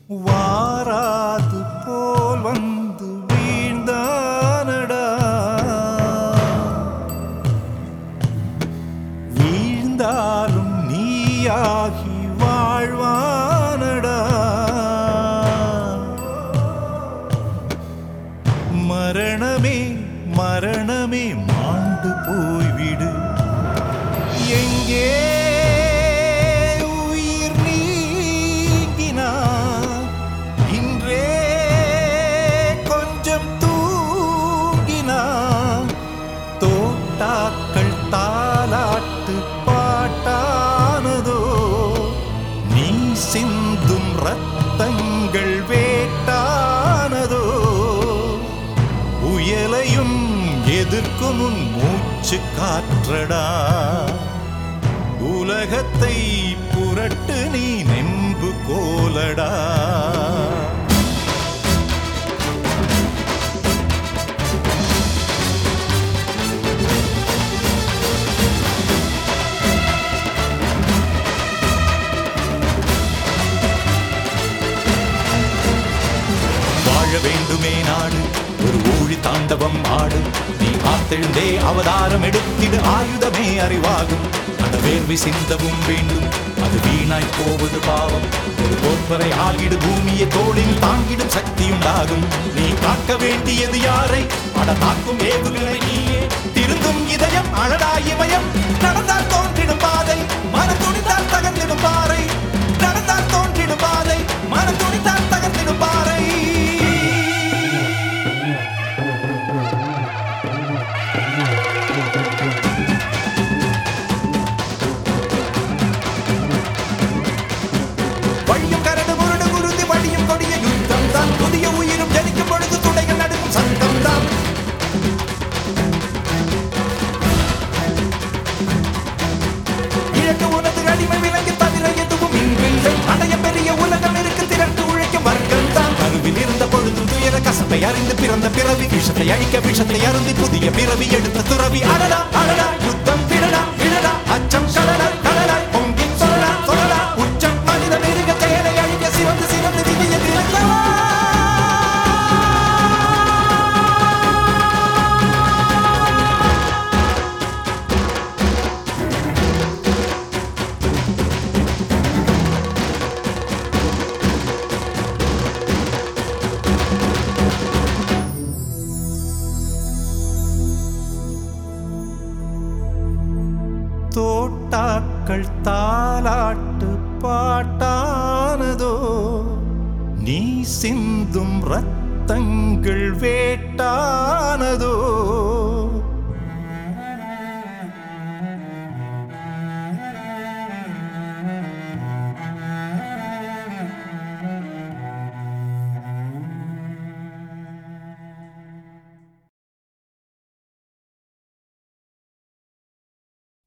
வாராது போல் வந்து வீழ்ந்தானடா வீழ்ந்தாலும் நீயாகி வாழ்வானடா மரணமே மரணமே மாண்டு போய்விடு எங்கே உயிர் நீங்கினா இன்றே கொஞ்சம் தூங்கினா தோட்டாக்கள் தாலாட்டு பாட்டானதோ நீ சிந்தும் ரத்தங்கள் வேட்டானதோ உயலையும் எதிர்க்கும் உன் மூச்சு காற்றடா உலகத்தை புரட்டு நீ நென்பு கோலடா வாழ வேண்டுமே நாடு ஒரு ஊழி தாண்டவம் ஆடு நீ ஆத்தெழுந்தே அவதாரம் எடுத்திடு ஆயுதமே அறிவாகும் அந்த வேர்வை சிந்தவும் வேண்டும் அது வீணாய் போவது பாவம் ஒரு போர்வரை ஆகிடு பூமியை தோளில் தாங்கிடும் சக்தி உண்டாகும் நீ காக்க வேண்டியது யாரை அட தாக்கும் ஏவுகளை நீயே திருந்தும் இதயம் அழடா இமயம் நடந்தால் தோன்றிடும் பாதை மன துணித்தால் தகர்ந்திடும் பாறை நடந்தால் தோன்றிடும் பாதை மன துணித்தால் தகர்ந்திடும் பாறை வழியும் கரடு முரடு குருதி வழியும் கொடிய யுத்தம் தான் புதிய உயிரும் ஜனிக்கும் பொழுது துணைகள் நடுக்கும் சங்கம் தான் இழக்க உனது அடிமை விலங்கு தவிர எதுவும் இன்றில்லை அடைய பெரிய உலகம் இருக்கு திரண்டு உழைக்கும் வர்க்கம் தான் கருவில் இருந்த பொழுதும் துயர கசப்பை அறிந்து பிறந்த பிறவி விஷத்தை அழிக்க விஷத்தை அருந்தி புதிய பிறவி எடுத்த துறவி அடடா அடடா யுத்தம் விடடா விடடா அச்சம் கடலா கடலா பொங்கி சொல்லடா சொல்லடா உச்சம் மனித மிருக செயலை அழிக்க சிவந்து சிவந்து விதிய திறந்தவா தோட்டாக்கள் தாலாட்டு பாட்டானதோ நீ சிந்தும் ரத்தங்கள் வேட்டானதோ